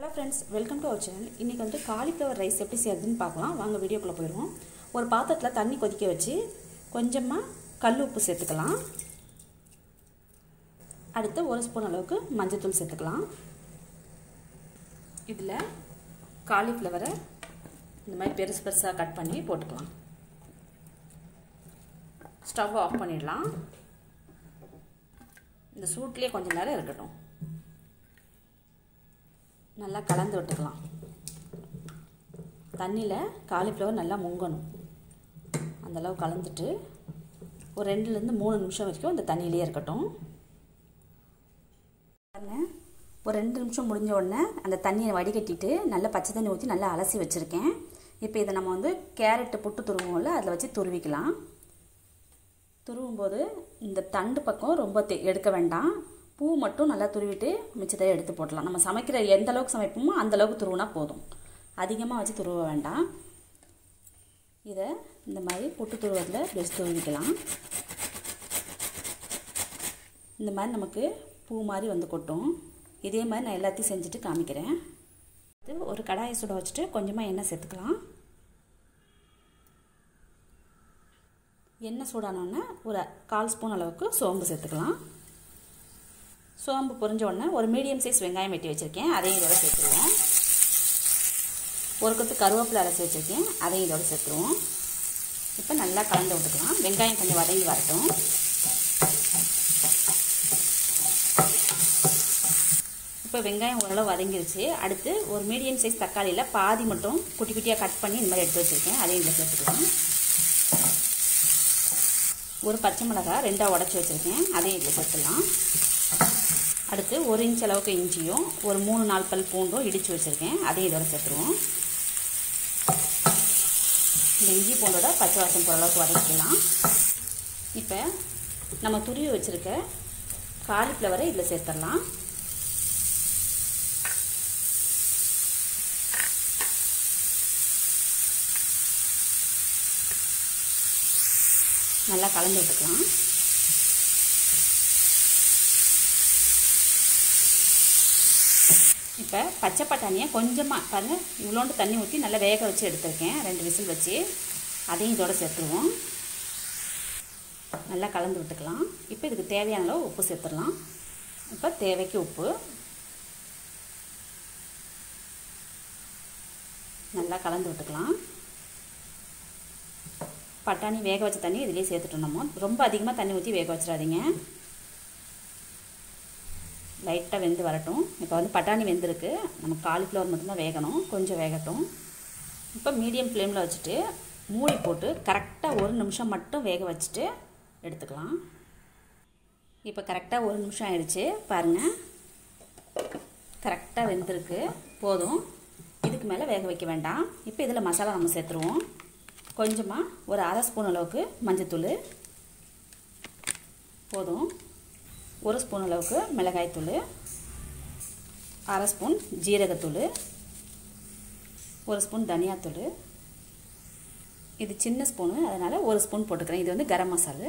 hello friends welcome to our channel இன்றைக்கி வந்து cauliflower rice எப்படி செய்யறதுன்னு பார்க்கலாம் வாங்க வீடியோக்குள்ளே போயிடுவோம் ஒரு பாத்திரத்தில் தண்ணி கொதிக்க வச்சு கொஞ்சமாக கல் உப்பு சேர்த்துக்கலாம் அடுத்து ஒரு ஸ்பூன் அளவுக்கு மஞ்சள்தூள் சேர்த்துக்கலாம் இதில் காலிஃப்ளவரை இந்த மாதிரி பெருசு பெருசாக கட் பண்ணி போட்டுக்கலாம் ஸ்டவ் ஆஃப் பண்ணிடலாம் இந்த சூட்லேயே கொஞ்சம் நேரம் இருக்கட்டும் நல்லா கலந்து விட்டுக்கலாம் தண்ணியில் காலிஃப்ளவர் நல்லா முங்கணும் அந்தளவு கலந்துட்டு ஒரு ரெண்டுலேருந்து மூணு நிமிஷம் வரைக்கும் இந்த தண்ணியிலே இருக்கட்டும் ஒரு ரெண்டு நிமிஷம் முடிஞ்ச உடனே அந்த தண்ணியை வடிகட்டிட்டு நல்லா பச்சை தண்ணி ஊற்றி நல்லா அலசி வச்சுருக்கேன் இப்போ இதை நம்ம வந்து கேரட்டு புட்டு துருவோம்ல அதில் வச்சு துருவிக்கலாம் துருவும் போது இந்த தண்டு பக்கம் ரொம்ப எடுக்க வேண்டாம் பூ மட்டும் நல்லா துருவிட்டு மிச்சத்தை எடுத்து போடலாம் நம்ம சமைக்கிற எந்த அளவுக்கு சமைப்போமோ அந்த அளவுக்கு துருவினா போதும் அதிகமாக வச்சு துருவ வேண்டாம் இதை இந்த மாதிரி புட்டு துருவத்தில் வச்சு துருவிக்கலாம் இந்த மாதிரி நமக்கு பூ மாதிரி வந்து கொட்டும் இதே மாதிரி நான் எல்லாத்தையும் செஞ்சுட்டு காமிக்கிறேன் இது ஒரு கடாயை சுட வச்சுட்டு கொஞ்சமாக எண்ணெய் சேர்த்துக்கலாம் எண்ணெய் சூடானோடனே ஒரு கால் ஸ்பூன் அளவுக்கு சோம்பு சேர்த்துக்கலாம் சோம்பு பொரிஞ்ச உடனே ஒரு மீடியம் சைஸ் வெங்காயம் வெட்டி வச்சுருக்கேன் அதையும் இதோட சேர்த்துருவோம் ஒரு கொத்து கருவேப்பிலை அரைச்சி வச்சுருக்கேன் அதையும் இதோட சேர்த்துருவோம் இப்போ நல்லா கலந்து விட்டுக்கலாம் வெங்காயம் கொஞ்சம் வதங்கி வரட்டும் இப்போ வெங்காயம் ஓரளவு வதங்கிருச்சு அடுத்து ஒரு மீடியம் சைஸ் தக்காளியில் பாதி மட்டும் குட்டி குட்டியாக கட் பண்ணி இந்த மாதிரி எடுத்து வச்சுருக்கேன் அதையும் இதில் சேர்த்துக்கலாம் ஒரு பச்சை மிளகாய் ரெண்டாக உடச்சி வச்சுருக்கேன் அதையும் இதில் சேர்த்துலாம் அடுத்து ஒரு இன்ச் அளவுக்கு இஞ்சியும் ஒரு மூணு நாலு பல் பூண்டும் இடித்து வச்சுருக்கேன் அதையும் இதோட சேர்த்துருவோம் இந்த இஞ்சி பூண்டோட பச்சை வாசம் போகிற அளவுக்கு வதக்கிக்கலாம் இப்போ நம்ம துருவி வச்சுருக்க காலிஃப்ளவரை இதில் சேர்த்துடலாம் நல்லா கலந்து விட்டுக்கலாம் இப்போ பச்சை பட்டாணியை கொஞ்சமாக பாருங்கள் இவ்வளோண்டு தண்ணி ஊற்றி நல்லா வேக வச்சு எடுத்துருக்கேன் ரெண்டு விசில் வச்சு அதையும் இதோட சேர்த்துருவோம் நல்லா கலந்து விட்டுக்கலாம் இப்போ இதுக்கு தேவையான அளவு உப்பு சேர்த்துடலாம் இப்போ தேவைக்கு உப்பு நல்லா கலந்து விட்டுக்கலாம் பட்டாணி வேக வச்ச தண்ணி இதிலே சேர்த்துட்டோம் நம்ம ரொம்ப அதிகமாக தண்ணி ஊற்றி வேக வச்சிடாதீங்க லைட்டாக வெந்து வரட்டும் இப்போ வந்து பட்டாணி வெந்திருக்கு நமக்கு காலிஃப்ளவர் மட்டும்தான் வேகணும் கொஞ்சம் வேகட்டும் இப்போ மீடியம் ஃப்ளேமில் வச்சுட்டு மூடி போட்டு கரெக்டாக ஒரு நிமிஷம் மட்டும் வேக வச்சுட்டு எடுத்துக்கலாம் இப்போ கரெக்டாக ஒரு நிமிஷம் ஆயிடுச்சு பாருங்கள் கரெக்டாக வெந்திருக்கு போதும் இதுக்கு மேலே வேக வைக்க வேண்டாம் இப்போ இதில் மசாலா நம்ம சேர்த்துருவோம் கொஞ்சமாக ஒரு அரை ஸ்பூன் அளவுக்கு மஞ்சத்தூள் போதும் ஒரு ஸ்பூன் அளவுக்கு மிளகாய்த்தூள் அரை ஸ்பூன் ஜீரகத்தூள் ஒரு ஸ்பூன் தனியாத்தூள் இது சின்ன ஸ்பூனு அதனால் ஒரு ஸ்பூன் போட்டுக்கிறேன் இது வந்து கரம் மசாலு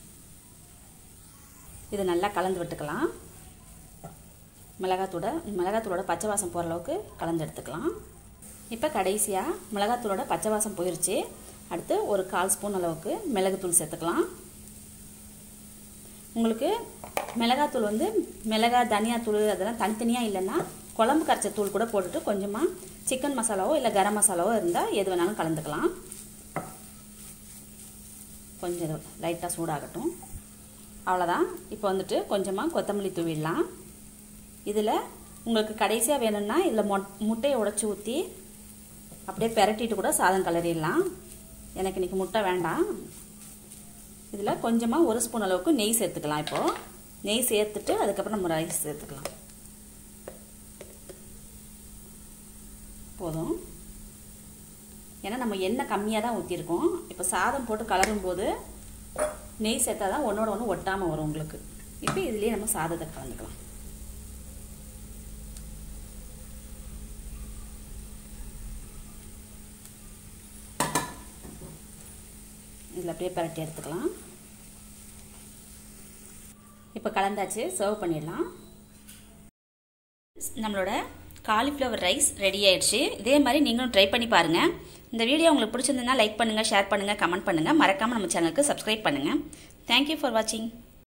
இது நல்லா கலந்து விட்டுக்கலாம் மிளகாத்தூட மிளகாத்தூளோட பச்சை வாசம் போகிற அளவுக்கு கலந்து எடுத்துக்கலாம் இப்போ கடைசியாக மிளகாத்தூளோட பச்சை வாசம் போயிடுச்சு அடுத்து ஒரு கால் ஸ்பூன் அளவுக்கு மிளகுத்தூள் சேர்த்துக்கலாம் உங்களுக்கு மிளகாத்தூள் வந்து மிளகாய் தனியாத்தூள் அதெல்லாம் தனித்தனியாக இல்லைன்னா குழம்பு கரைச்ச தூள் கூட போட்டுட்டு கொஞ்சமாக சிக்கன் மசாலாவோ இல்லை கரம் மசாலாவோ இருந்தால் எது வேணாலும் கலந்துக்கலாம் கொஞ்சம் லைட்டாக சூடாகட்டும் அவ்வளோதான் இப்போ வந்துட்டு கொஞ்சமாக கொத்தமல்லி தூவிடலாம் இதில் உங்களுக்கு கடைசியாக வேணும்னா இதில் மொ முட்டையை உடச்சி ஊற்றி அப்படியே பெரட்டிட்டு கூட சாதம் கலரிடலாம் எனக்கு இன்றைக்கி முட்டை வேண்டாம் இதில் கொஞ்சமாக ஒரு ஸ்பூன் அளவுக்கு நெய் சேர்த்துக்கலாம் இப்போது நெய் சேர்த்துட்டு அதுக்கப்புறம் நம்ம ரைஸ் சேர்த்துக்கலாம் போதும் ஏன்னா நம்ம எண்ணெய் கம்மியாக தான் ஊற்றிருக்கோம் இப்போ சாதம் போட்டு கலரும் போது நெய் சேர்த்தா தான் ஒன்றோட ஒன்று ஒட்டாமல் வரும் உங்களுக்கு இப்போ இதுலேயே நம்ம சாதத்தை கலந்துக்கலாம் இதில் அப்படியே பரட்டி எடுத்துக்கலாம் இப்போ கலந்தாச்சு சர்வ் பண்ணிடலாம் நம்மளோட காலிஃப்ளவர் ரைஸ் ரெடி ஆயிடுச்சு இதே மாதிரி நீங்களும் ட்ரை பண்ணி பாருங்கள் இந்த வீடியோ உங்களுக்கு பிடிச்சிருந்ததுன்னா லைக் பண்ணுங்கள் ஷேர் பண்ணுங்கள் கமெண்ட் பண்ணுங்கள் மறக்காமல் நம்ம சேனலுக்கு சப்ஸ்கிரைப் பண்ணுங்கள் தேங்க்யூ ஃபார் வாட்சிங்